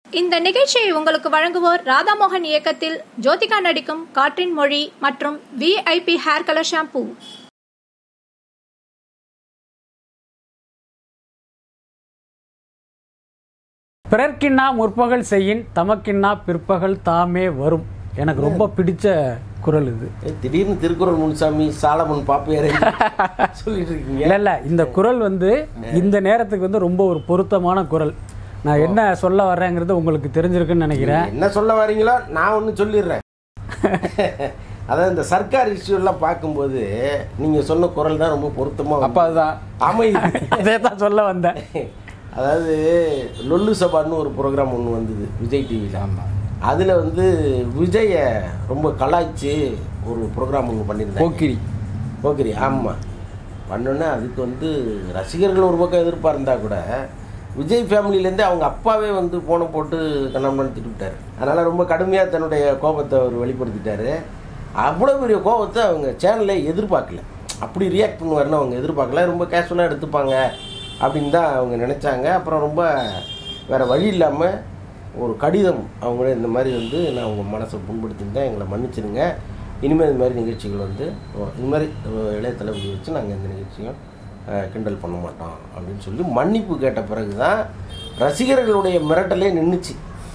இந்த நிகழ்ச்சியை உங்களுக்கு வழங்குவோர் ராதாமோகன் இயக்கத்தில் ஜோதிகா நடிக்கும் காற்றின் மொழி மற்றும் விஐபி ஹேர் கலர் ஷாம்பூ பிறர்க்கின்னா முற்பகல் செய்யின் தமக்கின்னா பிற்பகல் தாமே வரும் எனக்கு ரொம்ப பிடிச்ச குரல் இது ஏய், திடீர்னு திருக்குறள் முனுசாமி சாலமன் பாப்பையரை சொல்லிட்டு இருக்கீங்க இல்ல இல்ல இந்த குரல் வந்து இந்த நேரத்துக்கு வந்து ரொம்ப ஒரு பொருத்தமான குரல் நான் என்ன சொல்ல வர்றேங்கிறது உங்களுக்கு தெரிஞ்சிருக்குன்னு நினைக்கிறேன் என்ன சொல்ல வரீங்களோ நான் ஒன்று சொல்லிடுறேன் அதாவது இந்த சர்க்கார் இஷ்யூ எல்லாம் பார்க்கும்போது நீங்க சொன்ன குரல் தான் ரொம்ப பொருத்தமா அப்ப அதுதான் அமைதி அதே தான் சொல்ல வந்தேன் அதாவது லொல்லு சபான்னு ஒரு ப்ரோக்ராம் ஒன்று வந்தது விஜய் டிவியில் ஆமாம் அதில் வந்து விஜய ரொம்ப கலாய்ச்சி ஒரு ப்ரோக்ராம் ஒன்று பண்ணியிருந்தாங்க போக்கிரி போக்கிரி ஆமாம் பண்ணோன்னே அதுக்கு வந்து ரசிகர்கள் ஒரு பக்கம் எதிர்பார்ந்தா கூட விஜய் ஃபேமிலியிலேருந்து அவங்க அப்பாவே வந்து போனை போட்டு கண்ணாமண்ணு திட்டுவிட்டார் அதனால் ரொம்ப கடுமையாக தன்னுடைய கோபத்தை அவர் வெளிப்படுத்திட்டாரு அவ்வளோ பெரிய கோபத்தை அவங்க சேனலே எதிர்பார்க்கல அப்படி ரியாக்ட் பண்ணுவாருன்னு அவங்க எதிர்பார்க்கல ரொம்ப கேஷுவலாக எடுத்துப்பாங்க அப்படின்னு தான் அவங்க நினச்சாங்க அப்புறம் ரொம்ப வேறு வழி இல்லாமல் ஒரு கடிதம் அவங்களே இந்த மாதிரி வந்து நான் உங்கள் மனசை புண்படுத்திருந்தேன் எங்களை மன்னிச்சிடுங்க இனிமேல் இந்த மாதிரி நிகழ்ச்சிகள் வந்து ஓ, இந்த மாதிரி அஹ், இளைய தளபதி வச்சு நாங்கள் எந்த நிகழ்ச்சியும் அஹ், கிண்டல் பண்ண மாட்டோம் அப்படின்னு சொல்லி மன்னிப்பு கேட்ட பிறகு தான் ரசிகர்களுடைய மிரட்டலே நின்றுச்சு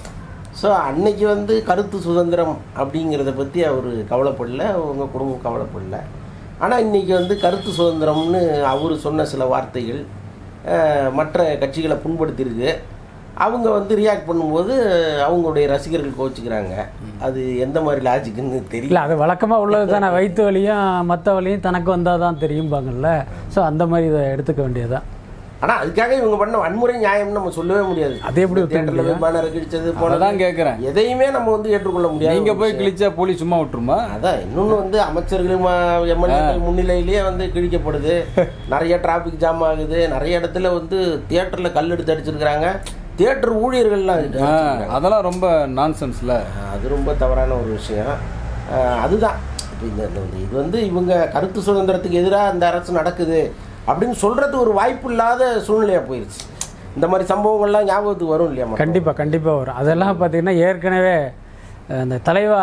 ஸோ அன்னைக்கு வந்து கருத்து சுதந்திரம் அப்படிங்கிறத பற்றி அவர் கவலைப்படல அவங்க குடும்பம் கவலைப்படல ஆனால் இன்னைக்கு வந்து கருத்து சுதந்திரம்னு அவர் சொன்ன சில வார்த்தைகள் அஹ், மற்ற கட்சிகளை புண்படுத்தியிருக்கு அவங்க வந்து ரியாக்ட் பண்ணும்போது அவங்களுடைய ரசிகர்கள் கோச்சிக்கிறாங்க அது எந்த மாதிரி லாஜிக்குன்னு தெரியல இல்ல அது வழக்கமா உள்ளது தானே வயிற்று வலியும் மற்ற வலியும் தனக்கு வந்தால் தான் தெரியும்பாங்கல்ல ஸோ அந்த மாதிரி இதை எடுத்துக்க வேண்டியதுதான் ஆனால் அதுக்காக இவங்க பண்ண வன்முறை நியாயம்னு நம்ம சொல்லவே முடியாது அது எப்படி ஒத்துக்க தேட்டரில் போய் பேனர் கிழிச்சது போனது அதான் கேட்குறேன் எதையுமே நம்ம வந்து ஏற்றுக்கொள்ள முடியாது நீங்க போய் கிழிச்சா போலீஸ் சும்மா விட்டுருமா அதான் இன்னொன்று வந்து அமைச்சர்கள் எம்எல்ஏக்கள் முன்னிலையிலேயே வந்து கிழிக்கப்படுது நிறைய டிராஃபிக் ஜாம் ஆகுது நிறைய இடத்துல வந்து தியேட்டரில் கல் எடுத்து அடிச்சிருக்கிறாங்க தியேட்டர் ஊழியர்கள்லாம் இது ஆ, அடிச்சிருக்காங்க. அதெல்லாம் ரொம்ப நான்சென்ஸ்ல அது ரொம்ப தவறான ஒரு விஷயம் அஹ் அதுதான் இப்போ இந்த இந்த- இது வந்து இவங்க கருத்து சுதந்திரத்துக்கு எதிராக இந்த அரசு நடக்குது அப்படின்னு சொல்றது ஒரு வாய்ப்பு இல்லாத சூழ்நிலையா போயிருச்சு இந்த மாதிரி சம்பவங்கள்லாம் ஞாபகத்துக்கு வரும் இல்லையா மக்கள்? கண்டிப்பா கண்டிப்பா வரும் அதெல்லாம் பார்த்தீங்கன்னா ஏற்கனவே அஹ், இந்த தலைவா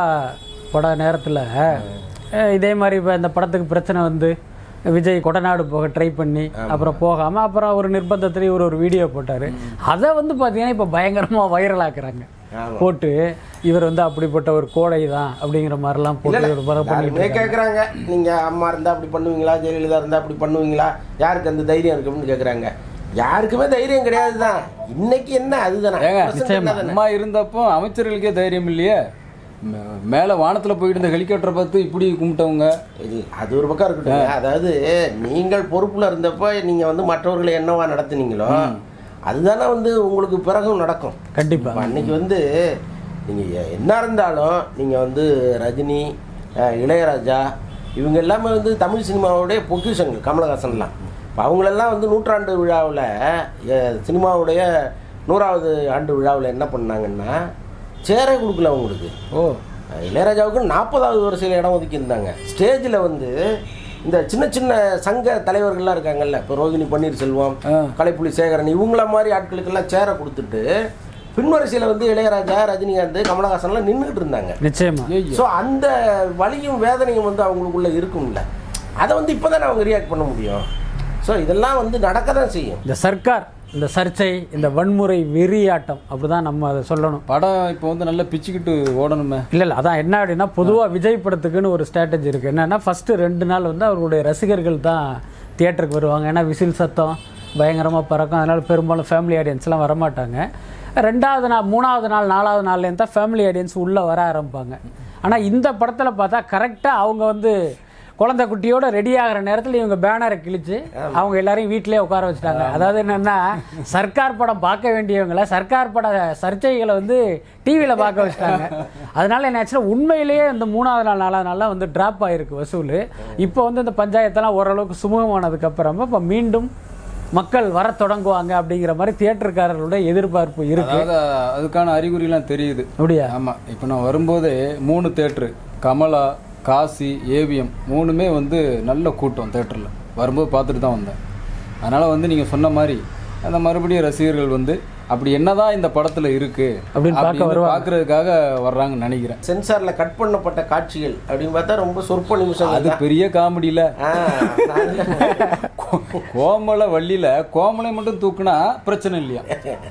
பட நேரத்தில் இதே மாதிரி இப்போ இந்த படத்துக்கு பிரச்சனை வந்து விஜய் கொடநாடு போக ட்ரை பண்ணி அப்புறம் போகாம அப்புறம் ஒரு நிர்பந்தத்தில் இவர் ஒரு வீடியோ போட்டாரு அதை வந்து பார்த்தீங்கன்னா இப்போ பயங்கரமா வைரல் ஆக்குறாங்க ஆமா. போட்டு இவர் வந்து அப்படிப்பட்ட ஒரு கோடை தான் அப்படிங்கிற மாதிரிலாம் போட்டு ஒரு படம் பண்ணிட்டு யாருமே இருக்காங்க. கேட்குறாங்க நீங்க அம்மா இருந்தா அப்படி பண்ணுவீங்களா ஜெயலலிதா இருந்தா அப்படி பண்ணுவீங்களா யாருக்கு அந்த தைரியம் இருக்கு அப்படின்னு கேட்குறாங்க யாருக்குமே தைரியம் கிடையாது தான் இன்னைக்கு என்ன அதுதானே ஏங்க present நிச்சயமா. என்னதானே? அம்மா இருந்தப்போ அமைச்சர்களுக்கே தைரியம் இல்லையே மே- மேல வானத்துல போயிட்டு இருந்த ஹெலிகாப்டரை பார்த்து இப்படி கும்பிட்டவங்க இது அது ஒரு பக்கம் இருக்கட்டும் அதாவது நீங்கள் பொறுப்புல இருந்தப்போ நீங்க வந்து மற்றவர்களை என்னவா நடத்துனீங்களோ அதுதானே வந்து உங்களுக்கு பிறகும் நடக்கும் கண்டிப்பா இப்ப அன்னைக்கு வந்து நீங்க எ- என்ன இருந்தாலும் நீங்க வந்து ரஜினி அஹ், இளையராஜா இவங்க எல்லாமே வந்து தமிழ் சினிமாவுடைய பொக்கிஷங்கள் கமலஹாசன்லாம் இப்போ அவங்களெல்லாம் வந்து நூற்றாண்டு விழாவில் சினிமாவுடைய நூறாவது ஆண்டு விழாவில் என்ன பண்ணாங்கன்னா சேரே கொடுக்கல அவங்களுக்கு ஓ அஹ், இளையராஜாவுக்கு நாற்பதாவது வரிசையில் இடம் ஒதுக்கியிருந்தாங்க ஸ்டேஜில் வந்து இந்த சின்ன சின்ன சங்க தலைவர்கள்லாம் இருக்காங்கல்ல இப்போ ரோகிணி பன்னீர்செல்வம் ஆ. கலைப்புலி சேகரன் இவங்கள மாதிரி ஆட்களுக்கெல்லாம் சேர கொடுத்துட்டு பின்வரிசையில் வந்து இளையராஜா ரஜினிகாந்த் கமலஹாசன்லாம் நின்றுட்டு இருந்தாங்க நிச்சயமா ஸோ அந்த வலியும் வேதனையும் வந்து அவங்களுக்குள்ள இருக்கும்ல அதை வந்து இப்போதானே அவங்க ரியாக்ட் பண்ண முடியும் ஸோ இதெல்லாம் வந்து நடக்க தான் செய்யும் இந்த சர்க்கார் இந்த சர்ச்சை இந்த வன்முறை வெறியாட்டம் அப்படிதான் நம்ம அதை சொல்லணும் படம் இப்போ வந்து நல்லா பிச்சுக்கிட்டு ஓடணுமே இல்ல இல்ல அதான் என்ன அப்படின்னா பொதுவா விஜய் படத்துக்குன்னு ஒரு ஸ்ட்ராட்டஜி இருக்கு என்னன்னா ஃபர்ஸ்ட் ரெண்டு நாள் வந்து அவருடைய ரசிகர்கள் தான் தியேட்டருக்கு வருவாங்க ஏன்னா விசில் சத்தம் பயங்கரமா பறக்கும் அதனால பெரும்பாலும் ஃபேமிலி ஆடியன்ஸ்லாம் வரமாட்டாங்க ரெண்டாவது நாள் மூணாவது நாள் நாலாவது நாள்லேருந்து தான் ஃபேமிலி ஆடியன்ஸ் உள்ள வர ஆரம்பிப்பாங்க ஆனா இந்த படத்துல பார்த்தா கரெக்டா அவங்க வந்து குழந்தை குட்டியோட ரெடி ஆகிற நேரத்தில் இவங்க பேனரை கிழிச்சு அவங்க எல்லாரையும் வீட்டிலேயே உட்கார வச்சுட்டாங்க அதாவது என்னன்னா சர்க்கார் படம் பார்க்க வேண்டியவங்கள சர்க்கார் பட சர்ச்சைகளை வந்து டிவியில் பார்க்க வச்சுட்டாங்க அதனால என்ன ஆச்சுன்னா உண்மையிலேயே இந்த மூணாவது நாள் நாலாவது நாள்லாம் வந்து டிராப் ஆயிருக்கு வசூல் இப்போ வந்து இந்த பஞ்சாயத்தெல்லாம் ஓரளவுக்கு சுமூகமானதுக்கு அப்புறமா இப்போ மீண்டும் மக்கள் வர தொடங்குவாங்க அப்படிங்கிற மாதிரி தியேட்டருக்காரர்களோட எதிர்பார்ப்பு இருக்கு அதாவது அதுக்கான அறிகுறிலாம் தெரியுது அப்படியா ஆமா இப்போ நான் வரும்போதே மூணு தேட்டரு கமலா காசி ஏவிஎம் மூணுமே வந்து நல்ல கூட்டம் தேட்டரில் வரும்போது பார்த்துட்டு தான் வந்தேன் அதனால் வந்து நீங்கள் சொன்ன மாதிரி அந்த மறுபடியும் ரசிகர்கள் வந்து அப்படி என்னதான் இந்த படத்துல இருக்கு அப்படின்னு பார்க்க அப்படின்னு வருவாங்க. பார்க்கறதுக்காக வர்றாங்கன்னு நினைக்கிறேன் சென்சார்ல கட் பண்ணப்பட்ட காட்சிகள் அப்படின்னு பார்த்தா ரொம்ப சொற்ப நிமிஷம் அது பெரிய காமெடியில கோமலை வள்ளியில கோமலை மட்டும் தூக்குனா பிரச்சனை இல்லையா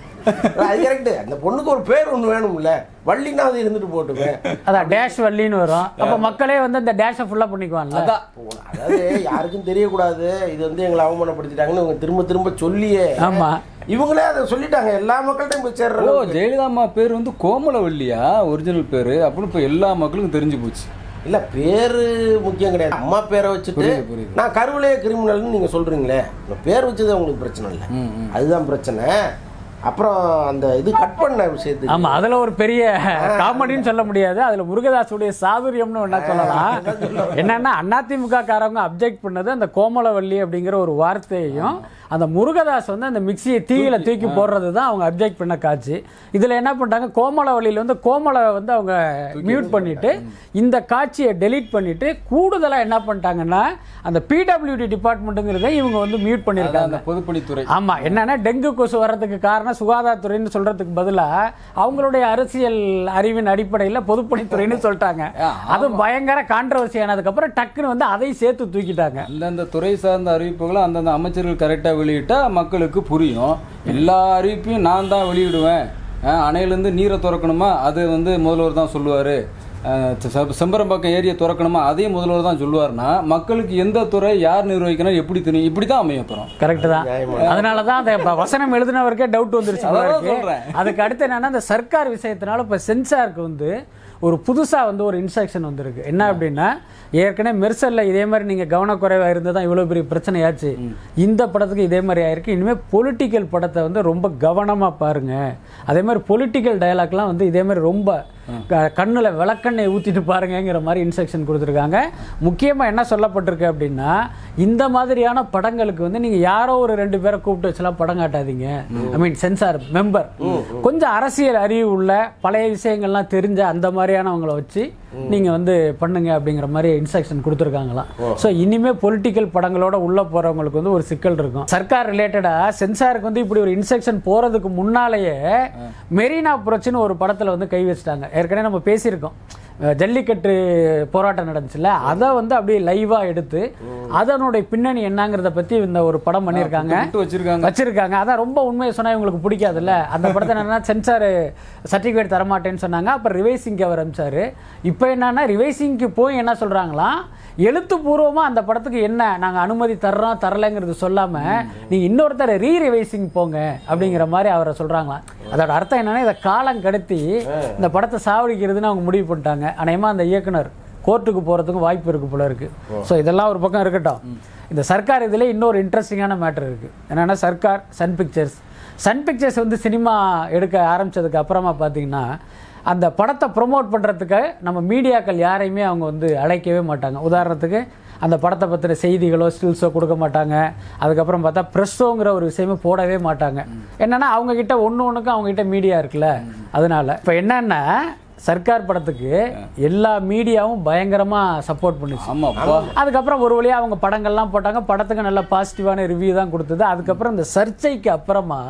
அது கரெக்ட் அந்த பொண்ணுக்கு ஒரு பேர் ஒண்ணு வேணும்ல வள்ளினா அது இருந்துட்டு போட்டுமே அதான் டேஷ் வள்ளின்னு வரும் அப்ப மக்களே வந்து அந்த டேஷை ஃபுல்லா பண்ணிக்குவான்ல அதான் அதாவது யாருக்கும் தெரியக்கூடாது இது வந்து எங்களை அவமானப்படுத்திட்டாங்கன்னு இவங்க திரும்ப திரும்ப சொல்லியே ஆமா இவங்களே அதை சொல்லிட்டாங்க எல்லா மக்கள்கிட்டையும் போய் சேர்ற ஓ அளவுக்கு. ஜெயலலிதா அம்மா பேர் வந்து கோமலவல்லியா ஒரிஜினல் பேரு அப்படின்னு இப்ப எல்லா மக்களுக்கும் தெரிஞ்சு போச்சு இல்ல பேரு முக்கியம் கிடையாது அம்மா பேரை வச்சுட்டு புரியுது, புரியுது. நான் கருவிலே கிரிமினல்னு நீங்க சொல்றீங்களே உங்க பேர் வச்சது உங்களுக்கு பிரச்சனை இல்லை ம், ம். அதுதான் பிரச்சனை அப்புறம் அந்த இது கட் பண்ண விஷயத்துக்கு ஆமா அதுல ஒரு பெரிய காமெடின்னு சொல்ல முடியாது அதுல முருகதாசுடைய சாதுரியம்னு ஒண்ணா சொல்லலாம் என்னன்னா அதிமுக காரவங்க அப்ஜெக்ட் பண்ணது அந்த கோமலவல்லி அப்படிங்கிற ஒரு வார்த்தையையும் அந்த முருகதாஸ் வந்து அந்த மிக்சியை தீயில தூக்கி போடுறது தான் அவங்க அப்ஜெக்ட் பண்ண காட்சி இதுல என்ன பண்ணிட்டாங்க கோமலவல்லியில வந்து கோமலை வந்து அவங்க மியூட் பண்ணிட்டு இந்த காட்சியை டெலீட் பண்ணிட்டு கூடுதலா என்ன பண்ணிட்டாங்கன்னா அந்த பிடபிள்யூடி டிபார்ட்மெண்ட்டுங்கிறத இவங்க வந்து மியூட் அதான் பண்ணிருக்காங்க அந்த பொதுப்பணித்துறை ஆமா என்னன்னா டெங்கு கொசு வர்றதுக்கு காரணம் சுகாதாரத்துறைன்னு சொல்றதுக்கு பதிலா அவங்களுடைய அரசியல் அறிவின் அடிப்படையில் பொதுப்பணித்துறைன்னு சொல்லிட்டாங்க அது பயங்கர கான்ட்ரவர்சி ஆனதுக்கு அப்புறம் டக்குன்னு வந்து அதை சேர்த்து தூக்கிட்டாங்க அந்தந்த துறை சார்ந்த அறிவிப்புகளை அந்தந்த அமைச்சர்கள் கரெக்டாக வெளியிட்டா மக்களுக்கு புரியும் எல்லா அறிவிப்பையும் நான் தான் வெளியிடுவேன் அஹ், அணையிலேருந்து நீரை திறக்கணுமா அது வந்து முதல்வர் தான் சொல்லுவார் செம்பரம்பாக்கம் ஏரியை திறக்கணுமா அதையும் முதல்வர் தான் சொல்லுவார்னா மக்களுக்கு எந்த துறை யார் நிர்வகிக்கணும் எப்படி தெரியும் இப்படி தான் அமையும் அப்புறம் கரெக்ட் தான் அதனால தான் அந்த ப- வசனம் எழுதினவருக்கே டவுட் வந்துருச்சு போல அதான் இருக்கு. சொல்றேன். அதுக்கு அடுத்து என்னன்னா இந்த சர்க்கார் விஷயத்தினால இப்ப சென்சாருக்கு வந்து ஒரு புதுசா வந்து ஒரு இன்ஸ்ட்ரக்ஷன் வந்திருக்கு என்ன அப்படின்னா ஏற்கனவே மெர்சல்ல இதே மாதிரி நீங்க கவனக்குறைவா இருந்து தான் இவ்வளவு பெரிய பிரச்சனையாச்சு இந்த படத்துக்கு இதே மாதிரி ஆயிருக்கு இனிமே பொலிட்டிக்கல் படத்தை வந்து ரொம்ப கவனமா பாருங்க அதே மாதிரி பொலிட்டிக்கல் டயலாக்லாம் வந்து இதே மாதிரி ரொம்ப க- கண்ணுல விளக்கெண்ணெய் ஊத்திட்டு பாருங்கங்கிற மாதிரி இன்ஸ்ட்ரக்ஷன் கொடுத்துருக்காங்க முக்கியமா என்ன சொல்லப்பட்டிருக்கு அப்படின்னா இந்த மாதிரியான படங்களுக்கு வந்து நீங்க யாரோ ஒரு ரெண்டு பேரை கூப்பிட்டு வச்சுலாம் படம் காட்டாதீங்க ஐ மீன் சென்சார் மெம்பர் கொஞ்சம் அரசியல் அறிவு உள்ள பழைய விஷயங்கள்லாம் தெரிஞ்ச அந்த மாதிரியானவங்களை வச்சு நீங்க வந்து பண்ணுங்க அப்படிங்கிற மாதிரி இன்ஸ்ட்ரக்ஷன் கொடுத்துருக்காங்களாம் ஸோ இனிமே பொலிட்டிக்கல் படங்களோட உள்ள போறவங்களுக்கு வந்து ஒரு சிக்கல் இருக்கும் சர்க்கார் ரிலேட்டடா சென்சாருக்கு வந்து இப்படி ஒரு இன்ஸ்ட்ரக்ஷன் போறதுக்கு முன்னாலேயே மெரினா புரட்சின்னு ஒரு படத்துல வந்து கை வச்சிட்டாங்க ஏற்கனவே நம்ம பேசியிருக்கோம் அஹ் ஜல்லிக்கட்டு போராட்டம் நடந்துச்சுல்ல அதை வந்து அப்படியே லைவா எடுத்து அதனுடைய பின்னணி என்னங்கிறத பத்தி இந்த ஒரு படம் பண்ணியிருக்காங்க விட்டு வச்சிருக்காங்க வச்சிருக்காங்க அதான் ரொம்ப உண்மையை சொன்னா இவங்களுக்கு பிடிக்காதுல்ல அந்த படத்தை என்னன்னா சென்சார் சர்டிஃபிகேட் தரமாட்டேன்னு சொன்னாங்க அப்புறம் ரிவைசிங்க்கு அவர் அனுப்பிச்சாரு இப்போ என்னன்னா ரிவைசிங்க்கு போய் என்ன சொல்றாங்களாம் எழுத்துப்பூர்வமா அந்த படத்துக்கு என்ன நாங்க அனுமதி தர்றோம் தரலைங்கிறது சொல்லாம நீங்க இன்னொருத்தர் ரீ ரிவைசிங் போங்க அப்படிங்கிற மாதிரி அவரை சொல்றாங்களாம் அதோட அர்த்தம் என்னன்னா இதை காலம் கடத்தி இந்த படத்தை சாவடிக்கிறதுன்னு அவங்க முடிவு பண்ணிட்டாங்க அநேகமா அந்த இயக்குனர் கோர்ட்டுக்கு போறதுக்கு வாய்ப்பு இருக்கு போல இருக்கு ஸோ இதெல்லாம் ஒரு பக்கம் இருக்கட்டும் இந்த சர்க்கார் இதுல இன்னொரு இன்ட்ரெஸ்டிங்கான மேட்டர் இருக்கு என்னன்னா Sarkar Sun Pictures Sun Pictures வந்து சினிமா எடுக்க ஆரம்பிச்சதுக்கு அப்புறமா பார்த்தீங்கன்னா அந்த படத்தை ப்ரொமோட் பண்ணுறதுக்கு நம்ம மீடியாக்கள் யாரையுமே அவங்க வந்து அழைக்கவே மாட்டாங்க உதாரணத்துக்கு அந்த படத்தை பற்றின செய்திகளோ ஸ்டில்ஸோ கொடுக்க மாட்டாங்க அதுக்கப்புறம் பார்த்தா ப்ரெஸ்ஸோங்கிற ஒரு விஷயமே போடவே மாட்டாங்க என்னன்னா அவங்க கிட்ட ஒன்று ஒன்றுக்கும் அவங்க கிட்ட மீடியா இருக்குல்ல அதனால இப்போ என்னன்னா சர்க்கார் படத்துக்கு எல்லா மீடியாவும் பயங்கரமா சப்போர்ட் பண்ணுச்சு ஆமா அப்பா அதுக்கப்புறம் ஒரு வழியா அவங்க படங்கள்லாம் போட்டாங்க படத்துக்கு நல்ல பாசிட்டிவான ரிவ்யூ தான் கொடுத்தது அதுக்கப்புறம் இந்த சர்ச்சைக்கு அப்புறமா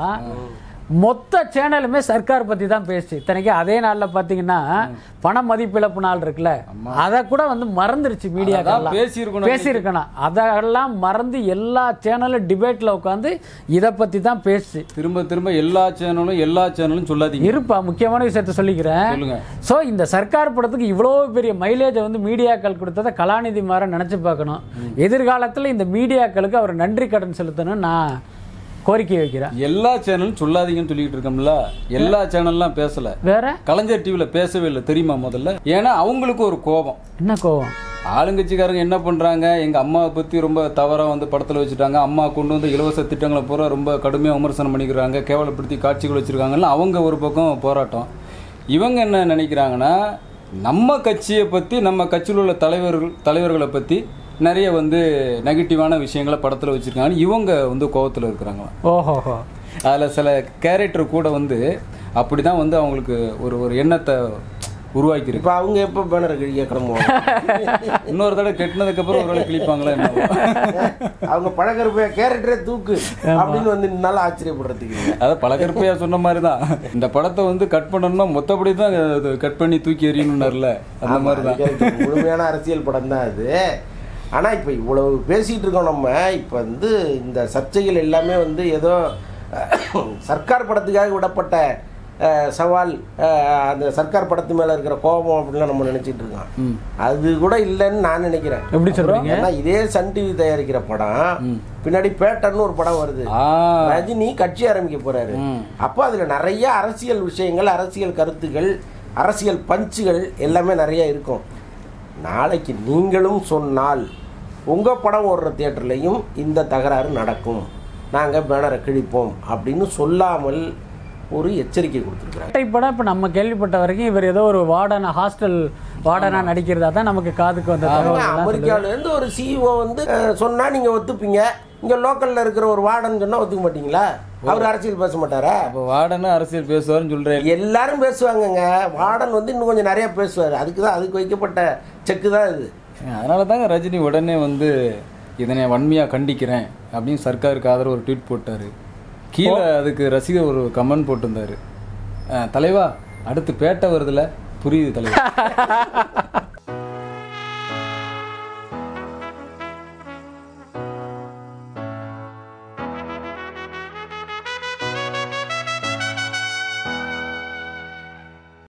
மொத்த சேனலுமே சர்க்கார் பத்தி தான் பேசுச்சு இத்தனைக்கு அதே நாள்ல பாத்தீங்கன்னா பண மதிப்பிழப்பு நாள் இருக்குல்ல அதை கூட வந்து மறந்துருச்சு மீடியா அதான் பேசியிருக்கணும். பேசியிருக்கணும் அதெல்லாம் மறந்து எல்லா சேனலும் டிபேட்ல உட்காந்து இதை பத்தி தான் பேசுச்சு திரும்ப திரும்ப எல்லா சேனலும் எல்லா சேனலும் சொல்லாதீங்க இருப்பா முக்கியமான விஷயத்த சொல்லிக்கிறேன் சொல்லுங்க ஸோ இந்த சர்க்கார் படத்துக்கு இவ்வளோ பெரிய மைலேஜை வந்து மீடியாக்கள் கொடுத்ததை கலாநிதி மாற நினச்சி பார்க்கணும் எதிர்காலத்தில் இந்த மீடியாக்களுக்கு அவர் நன்றி கடன் செலுத்தணும்னு நான் கோரிக்கை வைக்கிறேன் எல்லா சேனலும் சொல்லாதீங்கன்னு சொல்லிட்டு இருக்கோம்ல எல்லா சேனல்லாம் பேசல வேற கலைஞர் டிவில பேசவே இல்லை தெரியுமா முதல்ல ஏன்னா அவங்களுக்கு ஒரு கோபம் என்ன கோவம் ஆளுங்கட்சிக்காரங்க என்ன பண்றாங்க எங்க அம்மாவை பத்தி ரொம்ப தவறா வந்து படத்துல வச்சுட்டாங்க அம்மா கொண்டு வந்து இலவச திட்டங்களை பூரா ரொம்ப கடுமையா விமர்சனம் பண்ணிக்கிறாங்க கேவலப்படுத்தி காட்சிகள் வச்சிருக்காங்கன்னு அவங்க ஒரு பக்கம் போராட்டம் இவங்க என்ன நினைக்கிறாங்கன்னா நம்ம கட்சியை பத்தி நம்ம கட்சியில் உள்ள தலைவர்கள் தலைவர்களை பத்தி நிறைய வந்து நெகட்டிவான விஷயங்களை படத்துல வச்சிருக்காங்க இவங்க வந்து கோவத்துல இருக்கிறாங்களாம் ஓஹோஹோ அதில் சில கேரக்டர் கூட வந்து அப்படி தான் வந்து அவங்களுக்கு ஒரு ஒரு எண்ணத்தை உருவாக்கியிருக்கு இப்போ அவங்க எப்போ பேனர் கிழிக்க கிளம்புவாங்க இன்னொரு தடவை கெட்டினதுக்கு அப்புறம் ஒரு வேளை கிழிப்பாங்களா என்ன அவங்க பழகிறப்ப கேரக்டரே தூக்கு அப்படின்னு வந்து நின்னாலும் ஆச்சரியப்படுறதுக்கு இல்லை அதான் பழக்கற்பையா சொன்ன மாதிரி தான் இந்த படத்தை வந்து கட் பண்ணணும்னா மொத்தப்படி தான் கட் பண்ணி தூக்கி எறியணும்னார்ல அந்த ஆமா, மாதிரி தான் அது correct. முழுமையான அரசியல் படம் தான் அது ஆனா இப்ப இவ்வளவு பேசிட்டு இருக்கோம் நம்ம இப்ப வந்து இந்த சர்ச்சைகள் எல்லாமே வந்து ஏதோ சர்க்கார் படத்துக்காக விடப்பட்ட அஹ், சவால் அஹ், அந்த சர்க்கார் படத்து மேல இருக்கிற கோபம் அப்படின்லாம் நம்ம நினைச்சிட்டு இருக்கோம் அது கூட இல்லைன்னு நான் நினைக்கிறேன் எப்படி சொல்றீங்க? ஏன்னா இதே சன் டிவி தயாரிக்கிற படம் பின்னாடி பேட்டர்னு ஒரு படம் வருது ஆ ரஜினி கட்சி ஆரம்பிக்க போறாரு ம். அப்போ அதுல நிறைய அரசியல் விஷயங்கள் அரசியல் கருத்துகள் அரசியல் பஞ்சுகள் எல்லாமே நிறைய இருக்கும் நாளைக்கு நீங்களும் சொன்னால் உங்க படம் ஓடுற தியேட்டர்லையும் இந்த தகராறு நடக்கும் நாங்க பேனரை கிழிப்போம் அப்படின்னு சொல்லாமல் ஒரு எச்சரிக்கை கொடுத்துருக்குறாங்க அட்டை படம் இப்போ நம்ம கேள்விப்பட்ட வரைக்கும் இவர் ஏதோ ஒரு வார்டன ஹாஸ்டல் வார்டனா நடிக்கிறதா தான் நமக்கு காதுக்கு வந்த தகவல் எல்லாம் சொல்லுது. அமெரிக்கால இருந்து ஒரு சிஇஓ வந்து அஹ், சொன்னா நீங்க ஒத்துப்பீங்க இங்க லோக்கல்ல இருக்கிற ஒரு வார்டன் சொன்னா ஒத்துக்க மாட்டீங்களா அவர் அரசியல் பேச மாட்டாரா அப்போ வாடன்னு அரசியல் பேசுவாருன்னு சொல்றேன் எல்லாரும் பேசுவாங்கங்க வார்டன் வந்து இன்னும் கொஞ்சம் நிறைய பேசுவார் அதுக்கு தான் அதுக்கு வைக்கப்பட்ட செக்கு தான் இது அதனால தாங்க ரஜினி உடனே வந்து இதனை வன்மையா கண்டிக்கிறேன் அப்படின்னு சர்க்காருக்கு ஆதரவு ஒரு ட்வீட் போட்டாரு கீழே அதுக்கு ரசிகர் ஒரு கமெண்ட் போட்டிருந்தாரு அஹ், தலைவா அடுத்து பேட்டை வருதுல புரியுது தலைவா